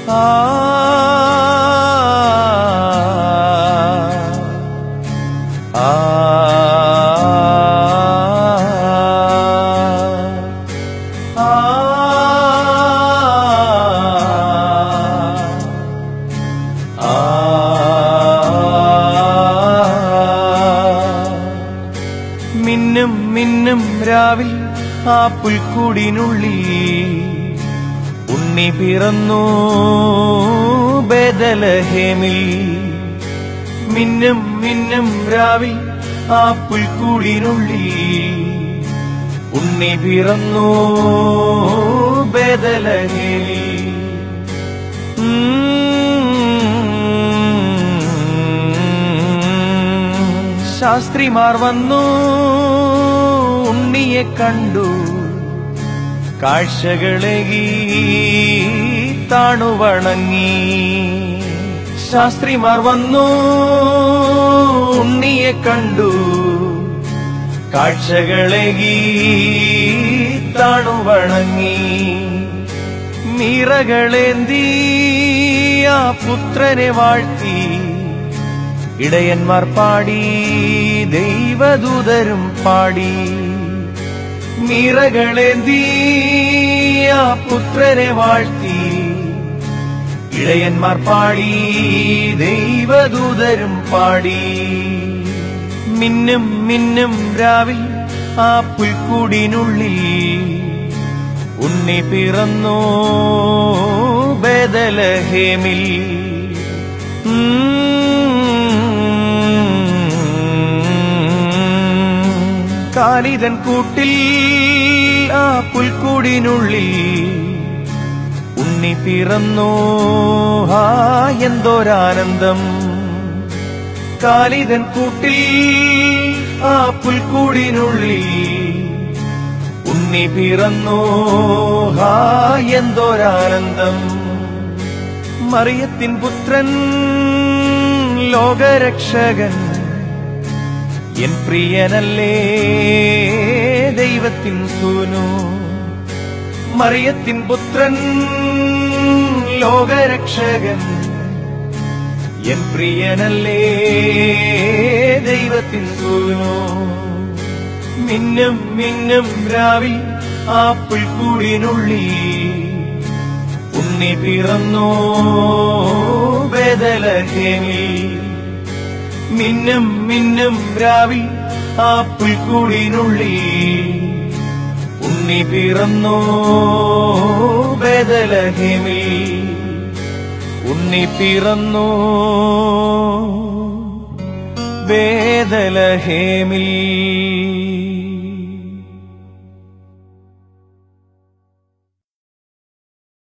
ആ ആ മിന്നും മിന്നും രാവിൽ ആ പുൽക്കൂടിനുള്ളിൽ ഉണ്ണി പിറന്നു ബദലഹേമിൽ മിന്നും മിന്നും രാവിൽ ആ പുൽക്കൂടിനുള്ളിൽ ഉണ്ണി പിറന്നു ബദലഹേമിൽ ശാസ്ത്രിമാർ വന്നു ഉണ്ണിയെ കണ്ടു കാഴ്ചകളെകി താണുവണങ്ങി ശാസ്ത്രിമാർ വന്നു ഉണ്ണിയെ കണ്ടു കാഴ്ചകളെകി താണുവണങ്ങി നിറകളേന്തി ആ പുത്രനെ വാഴ്ത്തി ഇടയന്മാർ പാടി ദൈവദൂതരും പാടി നിറകളേന്തി ആ പുത്രനെ വാഴ്ത്തി ഇടയന്മാർ പാടി ദൈവദൂതരും പാടി മിന്നും മിന്നും രാവിൽ ആ പുൽക്കൂടിനുള്ളിൽ ഉണ്ണി പിറന്നു ബദലഹേമിൽ കാലിതൻ കൂട്ടിൽ ആ പുൽക്കൂടിനുള്ളിൽ ഉണ്ണി പിറന്നു ആ എന്തോരാനന്ദം കാലിതൻ കൂട്ടിൽ ആ പുൽക്കൂടിനുള്ളിൽ ഉണ്ണി പിറന്നു ഹാ എന്തോരാനന്ദം മറിയത്തിൻ പുത്രൻ ലോകരക്ഷകൻ എൻ പ്രിയനല്ലേ ദൈവത്തിൻ സൂനു മറിയത്തിൻ പുത്രൻ ലോകരക്ഷകൻ എൻ പ്രിയനല്ലേ ദൈവത്തിൻ സൂനു മിന്നും മിന്നും രാവിൽ ആ പുൽക്കൂടിനുള്ളിൽ ഉണ്ണി പിറന്നു ബദലഹേമിൽ മിന്നും മിന്നും രാവിൽ ആ പുൽക്കൂടിനുള്ളിൽ ഉണ്ണി പിറന്നു ബദലഹേമിൽ ഉണ്ണി പിറന്നു ബേദലഹേമിൽ